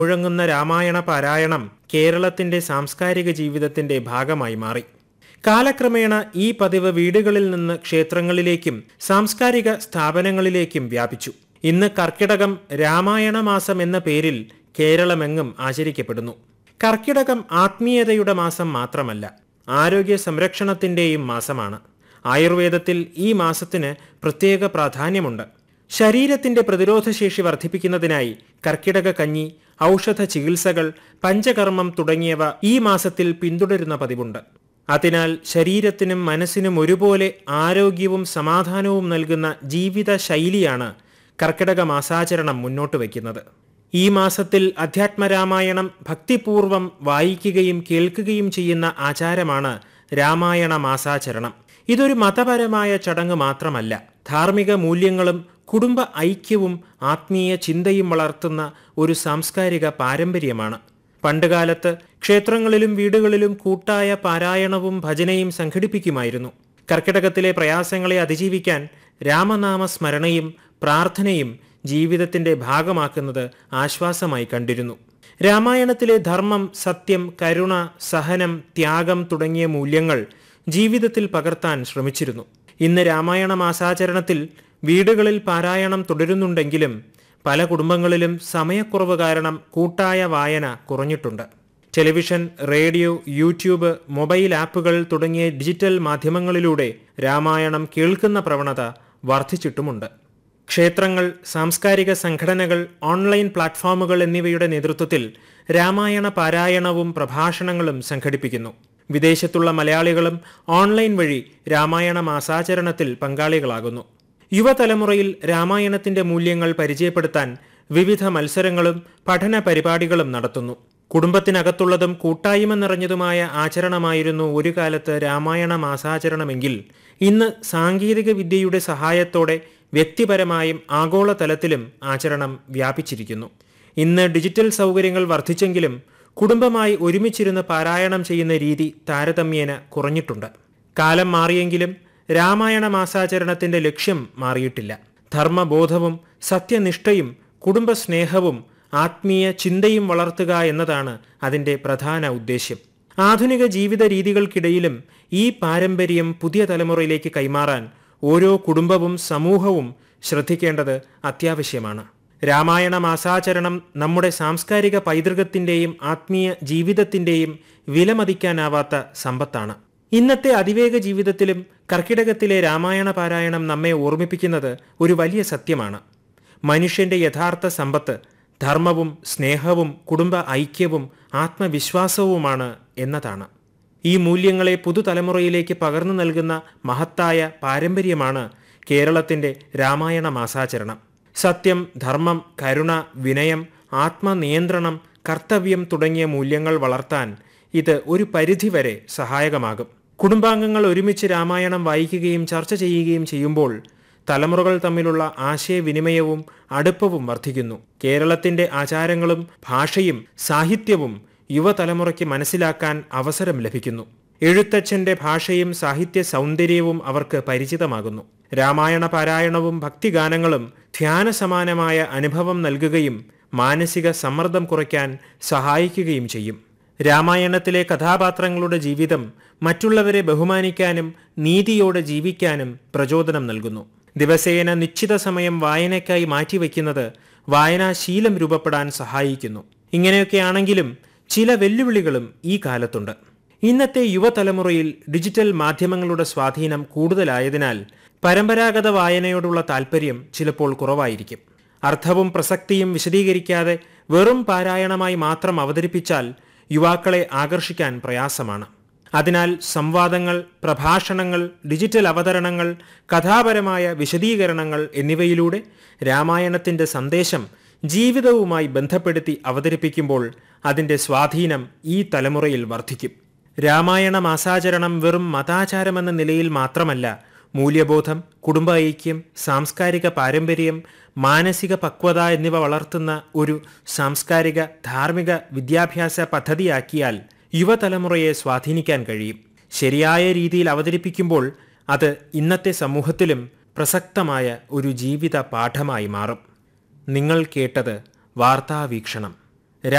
മുഴങ്ങുന്ന രാമായണ പാരായണം കേരളത്തിന്റെ സാംസ്കാരിക ജീവിതത്തിന്റെ ഭാഗമായി മാറി കാലക്രമേണ ഈ പതിവ് വീടുകളിൽ നിന്ന് ക്ഷേത്രങ്ങളിലേക്കും സാംസ്കാരിക സ്ഥാപനങ്ങളിലേക്കും വ്യാപിച്ചു ഇന്ന് കർക്കിടകം രാമായണ മാസം എന്ന പേരിൽ കേരളമെങ്ങും ആചരിക്കപ്പെടുന്നു കർക്കിടകം ആത്മീയതയുടെ മാസം മാത്രമല്ല ആരോഗ്യ സംരക്ഷണത്തിന്റെയും മാസമാണ് ആയുർവേദത്തിൽ ഈ മാസത്തിന് പ്രത്യേക പ്രാധാന്യമുണ്ട് ശരീരത്തിന്റെ പ്രതിരോധശേഷി വർദ്ധിപ്പിക്കുന്നതിനായി കർക്കിടക കഞ്ഞി ഔഷധ ചികിത്സകൾ പഞ്ചകർമ്മം തുടങ്ങിയവ ഈ മാസത്തിൽ പിന്തുടരുന്ന പതിവുണ്ട് അതിനാൽ ശരീരത്തിനും മനസ്സിനും ഒരുപോലെ ആരോഗ്യവും സമാധാനവും നൽകുന്ന ജീവിത ശൈലിയാണ് കർക്കിടക മാസാചരണം മുന്നോട്ട് വയ്ക്കുന്നത് ഈ മാസത്തിൽ അധ്യാത്മരാമായണം ഭക്തിപൂർവം വായിക്കുകയും കേൾക്കുകയും ചെയ്യുന്ന ആചാരമാണ് രാമായണ മാസാചരണം ഇതൊരു മതപരമായ ചടങ്ങ് മാത്രമല്ല ധാർമ്മിക മൂല്യങ്ങളും കുടുംബ ഐക്യവും ആത്മീയ ചിന്തയും വളർത്തുന്ന ഒരു സാംസ്കാരിക പാരമ്പര്യമാണ് പണ്ടുകാലത്ത് ക്ഷേത്രങ്ങളിലും വീടുകളിലും കൂട്ടായ പാരായണവും ഭജനയും സംഘടിപ്പിക്കുമായിരുന്നു കർക്കിടകത്തിലെ പ്രയാസങ്ങളെ അതിജീവിക്കാൻ രാമനാമ സ്മരണയും പ്രാർത്ഥനയും ജീവിതത്തിന്റെ ഭാഗമാക്കുന്നത് ആശ്വാസമായി കണ്ടിരുന്നു രാമായണത്തിലെ ധർമ്മം സത്യം കരുണ സഹനം ത്യാഗം തുടങ്ങിയ മൂല്യങ്ങൾ ജീവിതത്തിൽ പകർത്താൻ ശ്രമിച്ചിരുന്നു ഇന്ന് രാമായണ മാസാചരണത്തിൽ വീടുകളിൽ പാരായണം തുടരുന്നുണ്ടെങ്കിലും പല കുടുംബങ്ങളിലും സമയക്കുറവ് കാരണം കൂട്ടായ വായന കുറഞ്ഞിട്ടുണ്ട് ടെലിവിഷൻ റേഡിയോ യൂട്യൂബ് മൊബൈൽ ആപ്പുകൾ തുടങ്ങിയ ഡിജിറ്റൽ മാധ്യമങ്ങളിലൂടെ രാമായണം കേൾക്കുന്ന പ്രവണത വർദ്ധിച്ചിട്ടുമുണ്ട് ക്ഷേത്രങ്ങൾ സാംസ്കാരിക സംഘടനകൾ ഓൺലൈൻ പ്ലാറ്റ്ഫോമുകൾ എന്നിവയുടെ നേതൃത്വത്തിൽ രാമായണ പാരായണവും പ്രഭാഷണങ്ങളും സംഘടിപ്പിക്കുന്നു വിദേശത്തുള്ള മലയാളികളും ഓൺലൈൻ വഴി രാമായണ മാസാചരണത്തിൽ പങ്കാളികളാകുന്നു യുവതലമുറയിൽ രാമായണത്തിന്റെ മൂല്യങ്ങൾ പരിചയപ്പെടുത്താൻ വിവിധ മത്സരങ്ങളും പഠന പരിപാടികളും നടത്തുന്നു കുടുംബത്തിനകത്തുള്ളതും കൂട്ടായ്മ നിറഞ്ഞതുമായ ആചരണമായിരുന്നു ഒരു കാലത്ത് രാമായണ മാസാചരണമെങ്കിൽ ഇന്ന് സാങ്കേതിക വിദ്യയുടെ സഹായത്തോടെ വ്യക്തിപരമായും ആഗോളതലത്തിലും ആചരണം വ്യാപിച്ചിരിക്കുന്നു ഇന്ന് ഡിജിറ്റൽ സൗകര്യങ്ങൾ വർദ്ധിച്ചെങ്കിലും കുടുംബമായി ഒരുമിച്ചിരുന്ന് പാരായണം ചെയ്യുന്ന രീതി താരതമ്യേന കുറഞ്ഞിട്ടുണ്ട് കാലം മാറിയെങ്കിലും രാമായണ മാസാചരണത്തിന്റെ ലക്ഷ്യം മാറിയിട്ടില്ല ധർമ്മബോധവും സത്യനിഷ്ഠയും കുടുംബസ്നേഹവും ആത്മീയ ചിന്തയും വളർത്തുക എന്നതാണ് അതിന്റെ പ്രധാന ഉദ്ദേശ്യം ആധുനിക ജീവിത രീതികൾക്കിടയിലും ഈ പാരമ്പര്യം പുതിയ തലമുറയിലേക്ക് കൈമാറാൻ ഓരോ കുടുംബവും സമൂഹവും ശ്രദ്ധിക്കേണ്ടത് അത്യാവശ്യമാണ് രാമായണ മാസാചരണം നമ്മുടെ സാംസ്കാരിക പൈതൃകത്തിന്റെയും ആത്മീയ ജീവിതത്തിന്റെയും വിലമതിക്കാനാവാത്ത സമ്പത്താണ് ഇന്നത്തെ അതിവേഗ ജീവിതത്തിലും കർക്കിടകത്തിലെ രാമായണ പാരായണം നമ്മെ ഓർമ്മിപ്പിക്കുന്നത് ഒരു വലിയ സത്യമാണ് മനുഷ്യന്റെ യഥാർത്ഥ സമ്പത്ത് ധർമ്മവും സ്നേഹവും കുടുംബ ഐക്യവും ആത്മവിശ്വാസവുമാണ് എന്നതാണ് ഈ മൂല്യങ്ങളെ പുതുതലമുറയിലേക്ക് പകർന്നു നൽകുന്ന മഹത്തായ പാരമ്പര്യമാണ് കേരളത്തിന്റെ രാമായണ മാസാചരണം സത്യം ധർമ്മം കരുണ വിനയം ആത്മനിയന്ത്രണം കർത്തവ്യം തുടങ്ങിയ മൂല്യങ്ങൾ വളർത്താൻ ഇത് ഒരു പരിധിവരെ സഹായകമാകും കുടുംബാംഗങ്ങൾ ഒരുമിച്ച് രാമായണം വായിക്കുകയും ചർച്ച ചെയ്യുകയും ചെയ്യുമ്പോൾ തലമുറകൾ തമ്മിലുള്ള ആശയവിനിമയവും അടുപ്പവും വർദ്ധിക്കുന്നു കേരളത്തിന്റെ ആചാരങ്ങളും ഭാഷയും സാഹിത്യവും യുവതലമുറയ്ക്ക് മനസ്സിലാക്കാൻ അവസരം ലഭിക്കുന്നു എഴുത്തച്ഛന്റെ ഭാഷയും സാഹിത്യ സൗന്ദര്യവും അവർക്ക് പരിചിതമാകുന്നു രാമായണ പാരായണവും ഭക്തിഗാനങ്ങളും ധ്യാനസമാനമായ അനുഭവം നൽകുകയും മാനസിക സമ്മർദ്ദം കുറയ്ക്കാൻ സഹായിക്കുകയും ചെയ്യും രാമായണത്തിലെ കഥാപാത്രങ്ങളുടെ ജീവിതം മറ്റുള്ളവരെ ബഹുമാനിക്കാനും നീതിയോടെ ജീവിക്കാനും പ്രചോദനം നൽകുന്നു ദിവസേന നിശ്ചിത സമയം വായനയ്ക്കായി മാറ്റിവെക്കുന്നത് വായനാശീലം രൂപപ്പെടാൻ സഹായിക്കുന്നു ഇങ്ങനെയൊക്കെയാണെങ്കിലും ചില വെല്ലുവിളികളും ഈ കാലത്തുണ്ട് ഇന്നത്തെ യുവതലമുറയിൽ ഡിജിറ്റൽ മാധ്യമങ്ങളുടെ സ്വാധീനം കൂടുതലായതിനാൽ പരമ്പരാഗത വായനയോടുള്ള താൽപ്പര്യം ചിലപ്പോൾ കുറവായിരിക്കും അർത്ഥവും പ്രസക്തിയും വിശദീകരിക്കാതെ വെറും പാരായണമായി മാത്രം അവതരിപ്പിച്ചാൽ യുവാക്കളെ ആകർഷിക്കാൻ പ്രയാസമാണ് അതിനാൽ സംവാദങ്ങൾ പ്രഭാഷണങ്ങൾ ഡിജിറ്റൽ അവതരണങ്ങൾ കഥാപരമായ വിശദീകരണങ്ങൾ എന്നിവയിലൂടെ രാമായണത്തിന്റെ സന്ദേശം ജീവിതവുമായി ബന്ധപ്പെടുത്തി അവതരിപ്പിക്കുമ്പോൾ അതിന്റെ സ്വാധീനം ഈ തലമുറയിൽ വർദ്ധിക്കും രാമായണ മാസാചരണം വെറും മതാചാരമെന്ന നിലയിൽ മാത്രമല്ല മൂല്യബോധം കുടുംബ ഐക്യം സാംസ്കാരിക പാരമ്പര്യം മാനസിക പക്വത എന്നിവ വളർത്തുന്ന ഒരു സാംസ്കാരിക ധാർമ്മിക വിദ്യാഭ്യാസ പദ്ധതിയാക്കിയാൽ യുവതലമുറയെ സ്വാധീനിക്കാൻ കഴിയും ശരിയായ രീതിയിൽ അവതരിപ്പിക്കുമ്പോൾ അത് ഇന്നത്തെ സമൂഹത്തിലും പ്രസക്തമായ ഒരു ജീവിത പാഠമായി മാറും നിങ്ങൾ കേട്ടത് വാർത്താവീക്ഷണം